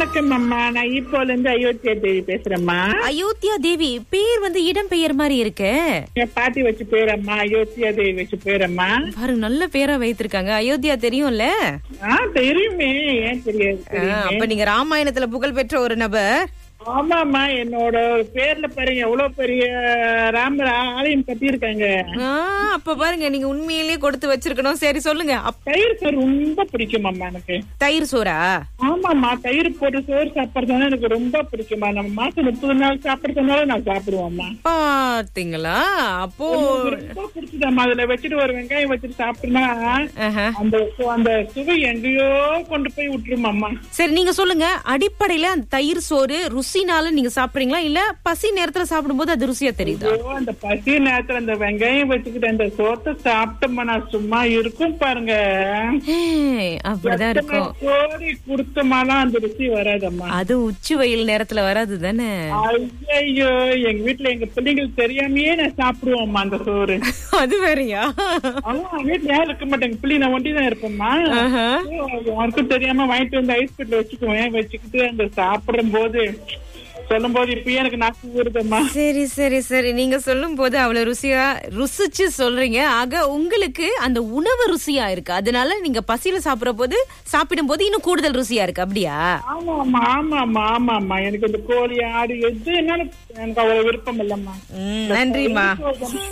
வணக்கம் அம்மா நான் இப்போல இருந்து அயோத்தியா தேவி பேசுறேம்மா அயோத்தியா தேவி பேர் வந்து இடம் பெயர் மாதிரி இருக்கு என் பாட்டி வச்சு பேரம்மா அயோத்தியா தேவி வச்சு பேரம்மா பாருங்க நல்ல பேரா வைத்திருக்காங்க அயோத்தியா தெரியும்ல ஆ தெரியுமே ஏன் தெரியாது ஆ, தெரியுமே. அப்ப நீங்க ராமாயணத்துல புகழ் பெற்ற ஒரு நபர் ஆமாம்மா என்னோட பேர்ல பாருங்க எவ்வளவு பெரிய ராமர் ஆலயம் கட்டியிருக்காங்க ஆ, அப்ப பாருங்க நீங்க உண்மையிலேயே கொடுத்து வச்சிருக்கணும் சரி சொல்லுங்க அப்- தயிர் சோறு ரொம்ப பிடிக்கும் அம்மா எனக்கு தயிர் சோறா ஆமாம்மா தயிர் போட்டு சோறு சாப்பிடுறதுனா எனக்கு ரொம்ப பிடிக்குமா நம்ம மாசம் முப்பது நாள் சாப்பிடுறதுனால நான் சாப்பிடுவோம்மா பாத்தீங்களா அப்போ ரொம்ப பிடிச்சதம்மா அதுல வச்சுட்டு ஒரு வெங்காயம் வச்சுட்டு சாப்பிட்டோம்னா ஆஹா. அந்த சு- அந்த சுவை எங்கேயோ கொண்டு போய் விட்டுருமாம்மா சரி நீங்க சொல்லுங்க அடிப்படையில அந்த தயிர் சோறு ருசினால நீங்க சாப்பிடுறீங்களா இல்ல பசி நேரத்துல சாப்பிடும்போது அது ருசியா தெரியுதா ஐயோ, அந்த பசி நேரத்துல அந்த வெங்காயம் வச்சுக்கிட்டு அந்த சோத்தை சாப்பிட்டோம்மா நான் சும்மா இருக்கும் பாருங்க ஏய், அப்படிதான் இருக்கும் கோடி கொடுத்தமாலாம் அந்த ருசி வராதம்மா அது உச்சி வெயில் நேரத்துல வராது தானே ஐயோ எங்க வீட்டுல எங்க பிள்ளைங்களுக்கு தெரியாமயே நான் சாப்பிடுவோம்மா அந்த சோறு அது வேறயா ஆமா வீட்டுல யாரும் இருக்க மாட்டேங்க பிள்ளை நான் ஒண்டி தான் இருப்பேம்மா ஆஹா. யாருக்கும் தெரியாம வாங்கிட்டு வந்து ஐஸ் பெட்டில வச்சுக்குவேன் வச்சுக்கிட்டு அந்த சாப்பிடும் போது சொல்லும் போது இப்பயே எனக்கு நாக்கு ஊறுதம்மா சரி சரி சரி நீங்க சொல்லும் போது அவ்வளவு ருசியா ருசிச்சு சொல்றீங்க ஆக உங்களுக்கு அந்த உணவு ருசியா இருக்கு அதனால நீங்க பசியில சாப்பிடுற போது சாப்பிடும் போது இன்னும் கூடுதல் ருசியா இருக்கு அப்படியா ஆமா ஆமா ஆமா ஆமா ஆமா ஆமா எனக்கு இந்த கோழி ஆடு எது என்னாலும் எனக்கு அவ்வளவு விருப்பம் இல்லம்மா ம், நன்றிம்மா